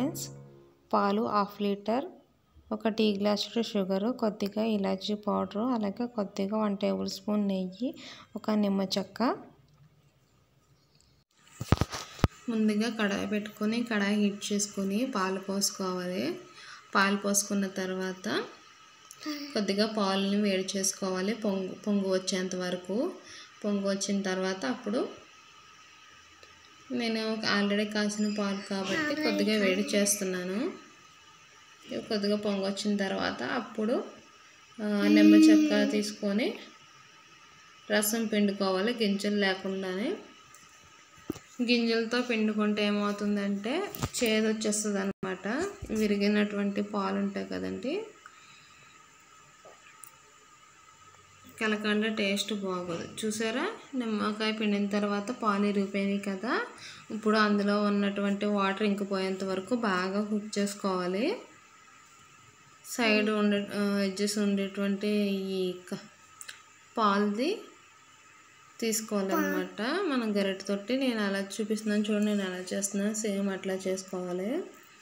ingredients పాలు half litre ఒక tea గ్లాసుడు షుగరు కొద్దిగా ఇలాచీ పౌడరు అలాగే కొద్దిగా వన్ టేబుల్ స్పూన్ నెయ్యి ఒక నిమ్మ చెక్క ముందుగా కడాయి పెట్టుకొని కడాయి హీట్ చేసుకొని పాలు పోసుకోవాలి పాలు పోసుకున్న తర్వాత కొద్దిగా పాలని వేడి చేసుకోవాలి పొంగు పొంగు వచ్చేంత వరకు పొంగు వచ్చిన తర్వాత అప్పుడు నేను ఆల్రెడీ కాసిన పాలు కాబట్టి కొద్దిగా వేడి చేస్తున్నాను కొద్దిగా పొంగు వచ్చిన తర్వాత అప్పుడు నిమ్మ చెక్క తీసుకొని రసం పిండుకోవాలి గింజలు లేకుండానే గింజలతో పిండుకుంటే ఏమవుతుందంటే చేదు వచ్చేస్తుంది అనమాట విరిగినటువంటి పాలు ఉంటాయి కదండి కలకండ టేస్ట్ బాగోదు చూసారా నిమ్మకాయ పిండిన తర్వాత పాలు ఇరిగిపోయినాయి కదా ఇప్పుడు అందులో ఉన్నటువంటి వాటర్ ఇంకిపోయేంత వరకు బాగా కుక్ చేసుకోవాలి సైడ్ ఉండే ఎడ్జెస్ ఉండేటువంటి ఈ పాలది తీసుకోవాలన్నమాట మనం గరిటె తోటి నేను అలా చూపిస్తున్నాను చూడండి నేను అలా చేస్తున్నాను సేమ్ అట్లా చేసుకోవాలి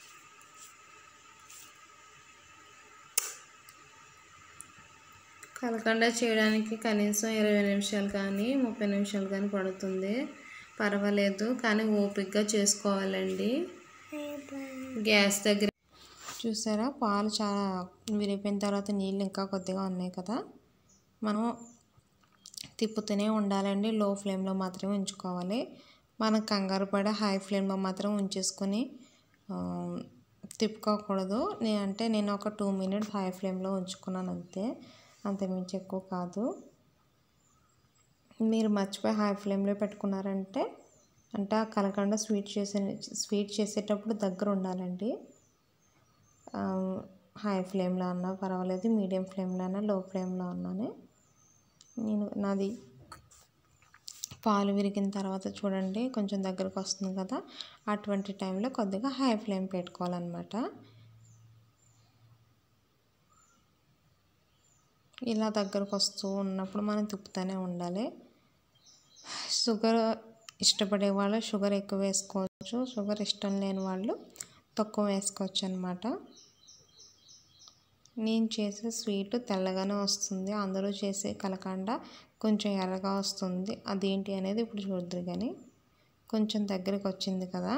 కలకండ చేయడానికి కనీసం ఇరవై నిమిషాలు కానీ ముప్పై నిమిషాలు కానీ పడుతుంది పర్వాలేదు కానీ ఓపికగా చేసుకోవాలండి గ్యాస్ దగ్గర చూసారా పాలు చాలా విరిగిపోయిన తర్వాత నీళ్ళు ఇంకా కొద్దిగా ఉన్నాయి కదా మనం తిప్పుతూనే ఉండాలండి లో ఫ్లేమ్లో మాత్రమే ఉంచుకోవాలి మనం కంగారు పడి హై ఫ్లేమ్లో మాత్రం ఉంచేసుకొని తిప్పుకోకూడదు నేను అంటే నేను ఒక టూ మినిట్స్ హై ఫ్లేమ్లో ఉంచుకున్నాను అంతే అంతమించి ఎక్కువ కాదు మీరు మర్చిపోయి హై ఫ్లేమ్లో పెట్టుకున్నారంటే అంటే ఆ కలకండ స్వీట్ చేసే స్వీట్ చేసేటప్పుడు దగ్గర ఉండాలండి హై ఫ్లేమ్లో అన్నా పర్వాలేదు మీడియం ఫ్లేమ్లో అన్నా లో ఫ్లేమ్లో అన్నానే నేను నాది పాలు విరిగిన తర్వాత చూడండి కొంచెం దగ్గరకు వస్తుంది కదా అటువంటి టైంలో కొద్దిగా హై ఫ్లేమ్ పెట్టుకోవాలన్నమాట ఇలా దగ్గరకు వస్తూ ఉన్నప్పుడు మనం తిప్పుతూనే ఉండాలి షుగర్ ఇష్టపడే వాళ్ళు షుగర్ ఎక్కువ వేసుకోవచ్చు షుగర్ ఇష్టం లేని వాళ్ళు తక్కువ వేసుకోవచ్చు అనమాట నేను చేసే స్వీట్ తెల్లగానే వస్తుంది అందరూ చేసే కలకండ కొంచెం ఎర్రగా వస్తుంది అదేంటి అనేది ఇప్పుడు చూద్దరు కానీ కొంచెం దగ్గరికి వచ్చింది కదా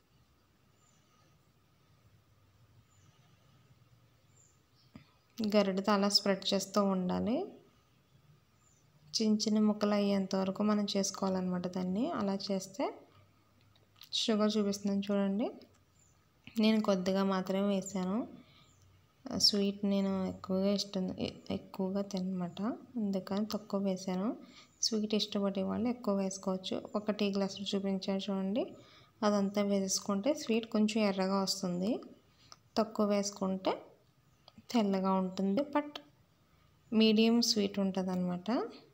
గరిటతో అలా స్ప్రెడ్ చేస్తూ ఉండాలి చిన్న చిన్న ముక్కలు అయ్యేంత వరకు మనం చేసుకోవాలన్నమాట దాన్ని అలా చేస్తే షుగర్ చూపిస్తున్నాను చూడండి నేను కొద్దిగా మాత్రమే వేసాను స్వీట్ నేను ఎక్కువగా ఇష్టం ఎక్కువగా తినమాట అందుకని తక్కువ వేసాను స్వీట్ ఇష్టపడే వాళ్ళు ఎక్కువ వేసుకోవచ్చు ఒక టీ గ్లాసులు చూపించాను చూడండి అదంతా వేసుకుంటే స్వీట్ కొంచెం ఎర్రగా వస్తుంది తక్కువ వేసుకుంటే తెల్లగా ఉంటుంది బట్ మీడియం స్వీట్ ఉంటుంది అనమాట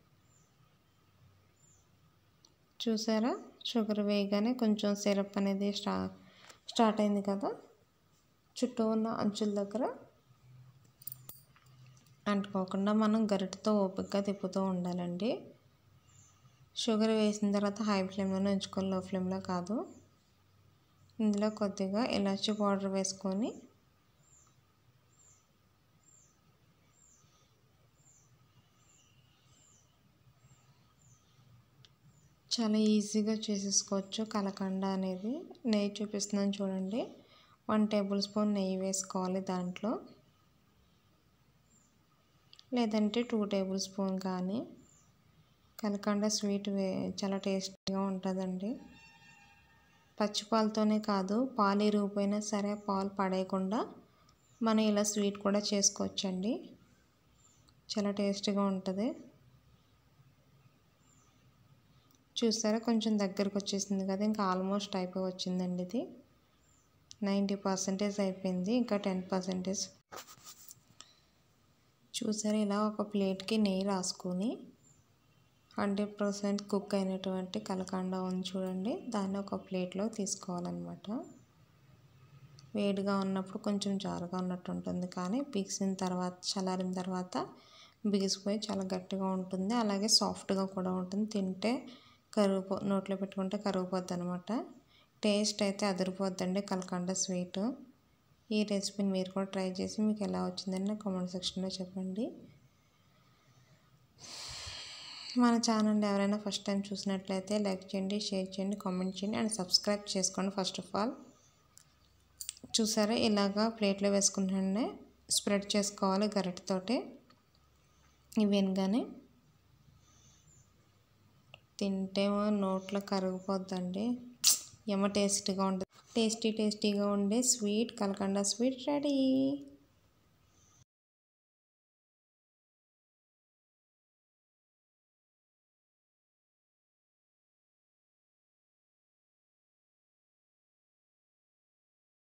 చూసారా షుగర్ వేయగానే కొంచెం సిరప్ అనేది స్టా స్టార్ట్ అయింది కదా చుట్టూ ఉన్న అంచుల దగ్గర అంటుకోకుండా మనం గరిటతో ఓపికగా తిప్పుతూ ఉండాలండి షుగర్ వేసిన తర్వాత హై ఫ్లేమ్లోనే ఉంచుకొని లో ఫ్లేమ్లో కాదు ఇందులో కొద్దిగా ఇలాచీ పౌడర్ వేసుకొని చాలా ఈజీగా చేసేసుకోవచ్చు కలకండ అనేది నెయ్యి చూపిస్తున్నాను చూడండి వన్ టేబుల్ స్పూన్ నెయ్యి వేసుకోవాలి దాంట్లో లేదంటే టూ టేబుల్ స్పూన్ కానీ కలకండ స్వీట్ వే చాలా టేస్టీగా ఉంటుందండి పచ్చిపాలతోనే కాదు పాలు ఇరిగిపోయినా సరే పాలు పడేయకుండా మనం ఇలా స్వీట్ కూడా చేసుకోవచ్చండి చాలా టేస్టీగా ఉంటుంది చూసారా కొంచెం దగ్గరకు వచ్చేసింది కదా ఇంకా ఆల్మోస్ట్ అయిపోయి వచ్చిందండి ఇది నైంటీ పర్సెంటేజ్ అయిపోయింది ఇంకా టెన్ పర్సెంటేజ్ చూసారా ఇలా ఒక ప్లేట్కి నెయ్యి రాసుకొని హండ్రెడ్ పర్సెంట్ కుక్ అయినటువంటి కలకండ ఉంది చూడండి దాన్ని ఒక ప్లేట్లో తీసుకోవాలన్నమాట వేడిగా ఉన్నప్పుడు కొంచెం జారుగా ఉన్నట్టు ఉంటుంది కానీ పీక్సిన తర్వాత చల్లారిన తర్వాత బిగిసిపోయి చాలా గట్టిగా ఉంటుంది అలాగే సాఫ్ట్గా కూడా ఉంటుంది తింటే కరిగిపో నోట్లో పెట్టుకుంటే కరిగిపోద్ది అనమాట టేస్ట్ అయితే అదిరిపోద్దండి కలకండ స్వీట్ ఈ రెసిపీని మీరు కూడా ట్రై చేసి మీకు ఎలా వచ్చిందని నా కామెంట్ సెక్షన్లో చెప్పండి మన ఛానల్ ఎవరైనా ఫస్ట్ టైం చూసినట్లయితే లైక్ చేయండి షేర్ చేయండి కామెంట్ చేయండి అండ్ సబ్స్క్రైబ్ చేసుకోండి ఫస్ట్ ఆఫ్ ఆల్ చూసారా ఇలాగా ప్లేట్లో వేసుకుంటుండే స్ప్రెడ్ చేసుకోవాలి గరిటెతోటి ఇవి వినగానే తింటే నోట్లో కరిగిపోద్దండి ఏమో టేస్టీగా ఉంటుంది టేస్టీ టేస్టీగా ఉండే స్వీట్ కలకండ స్వీట్ రెడీ